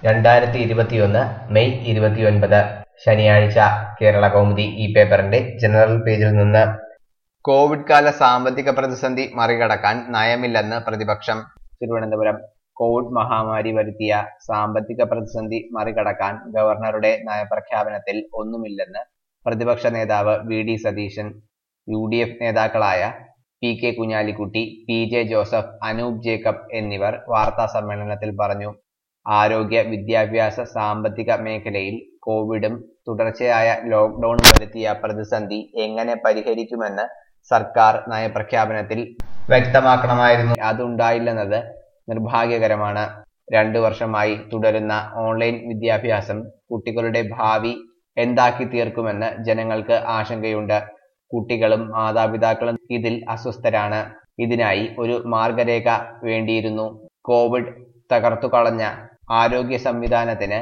രണ്ടായിരത്തി ഇരുപത്തിയൊന്ന് മെയ് ഇരുപത്തിയൊൻപത് ശനിയാഴ്ച കേരള കൗമുദി ഈ പേപ്പറിന്റെ ജനറൽ പേജിൽ നിന്ന് കോവിഡ് കാല സാമ്പത്തിക പ്രതിസന്ധി മറികടക്കാൻ നയമില്ലെന്ന് പ്രതിപക്ഷം തിരുവനന്തപുരം കോവിഡ് മഹാമാരി വരുത്തിയ സാമ്പത്തിക പ്രതിസന്ധി മറികടക്കാൻ ഗവർണറുടെ നയപ്രഖ്യാപനത്തിൽ ഒന്നുമില്ലെന്ന് പ്രതിപക്ഷ നേതാവ് V D Satheesan U D F നേതാക്കളായ P K Kunhalikutty P J Joseph Anoop Jacob എന്നിവർ വാർത്താ സമ്മേളനത്തിൽ പറഞ്ഞു ആരോഗ്യ വിദ്യാഭ്യാസ സാമ്പത്തിക മേഖലയിൽ കോവിഡും തുടർച്ചയായ ലോക്ക്ഡൌണും വരുത്തിയ പ്രതിസന്ധി എങ്ങനെ പരിഹരിക്കുമെന്ന് സർക്കാർ നയപ്രഖ്യാപനത്തിൽ വ്യക്തമാക്കണമായിരുന്നു അതുണ്ടായില്ലെന്നത് നിർഭാഗ്യകരമാണ് രണ്ടു വർഷമായി തുടരുന്ന ഓൺലൈൻ വിദ്യാഭ്യാസം കുട്ടികളുടെ ഭാവി എന്താക്കി തീർക്കുമെന്ന് ജനങ്ങൾക്ക് ആശങ്കയുണ്ട് കുട്ടികളും മാതാപിതാക്കളും ഇതിൽ അസ്വസ്ഥരാണ് ഇതിനായി ഒരു മാർഗരേഖ വേണ്ടിയിരുന്നു കോവിഡ് തകർത്തു കളഞ്ഞ ആരോഗ്യ സംവിധാനത്തിന്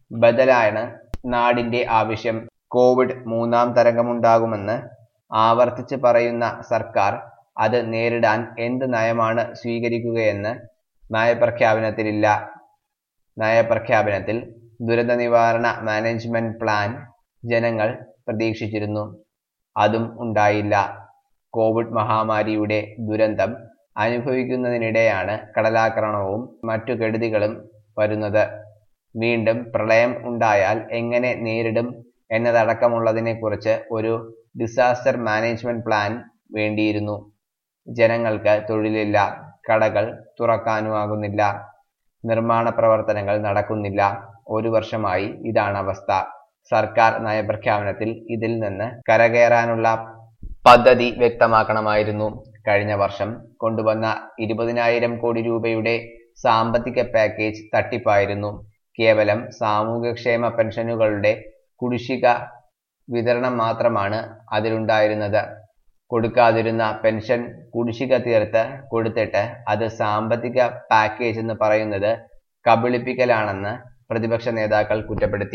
ബദലാണ് നാടിന്റെ ആവശ്യം കോവിഡ് മൂന്നാം തരംഗമുണ്ടാകുമെന്ന് ആവർത്തിച്ച് പറയുന്ന സർക്കാർ അത് നേരിടാൻ എന്ത് നയമാണ് സ്വീകരിക്കുകയെന്ന് നയപ്രഖ്യാപനത്തിലില്ല നയപ്രഖ്യാപനത്തിൽ ദുരന്ത നിവാരണ മാനേജ്മെന്റ് പ്ലാൻ ജനങ്ങൾ പ്രതീക്ഷിച്ചിരുന്നു അതും ഉണ്ടായില്ല കോവിഡ് മഹാമാരിയുടെ ദുരന്തം അനുഭവിക്കുന്നതിനിടെയാണ് കടലാക്രമണവും മറ്റു കെടുതികളും വരുന്നത് വീണ്ടും പ്രളയം ഉണ്ടായാൽ എങ്ങനെ നേരിടും എന്നതടക്കമുള്ളതിനെക്കുറിച്ച് ഒരു ഡിസാസ്റ്റർ മാനേജ്മെന്റ് പ്ലാൻ വേണ്ടിയിരുന്നു ജനങ്ങൾക്ക് തൊഴിലില്ല കടകൾ തുറക്കാനുമാകുന്നില്ല നിർമ്മാണ പ്രവർത്തനങ്ങൾ നടക്കുന്നില്ല ഒരു വർഷമായി ഇതാണ് അവസ്ഥ സർക്കാർ നയപ്രഖ്യാപനത്തിൽ ഇതിൽ നിന്ന് കരകയറാനുള്ള പദ്ധതി വ്യക്തമാക്കണമായിരുന്നു കഴിഞ്ഞ വർഷം കൊണ്ടുവന്ന ഇരുപതിനായിരം കോടി രൂപയുടെ സാമ്പത്തിക പാക്കേജ് തട്ടിപ്പായിരുന്നു കേവലം സാമൂഹ്യക്ഷേമ പെൻഷനുകളുടെ കുടിശ്ശിക വിതരണം മാത്രമാണ് അതിലുണ്ടായിരുന്നത് കൊടുക്കാതിരുന്ന പെൻഷൻ കുടിശ്ശിക തീർത്ത് കൊടുത്തിട്ട് അത് സാമ്പത്തിക പാക്കേജ് എന്ന് പറയുന്നത് കബളിപ്പിക്കലാണെന്ന് പ്രതിപക്ഷ നേതാക്കൾ കുറ്റപ്പെടുത്തി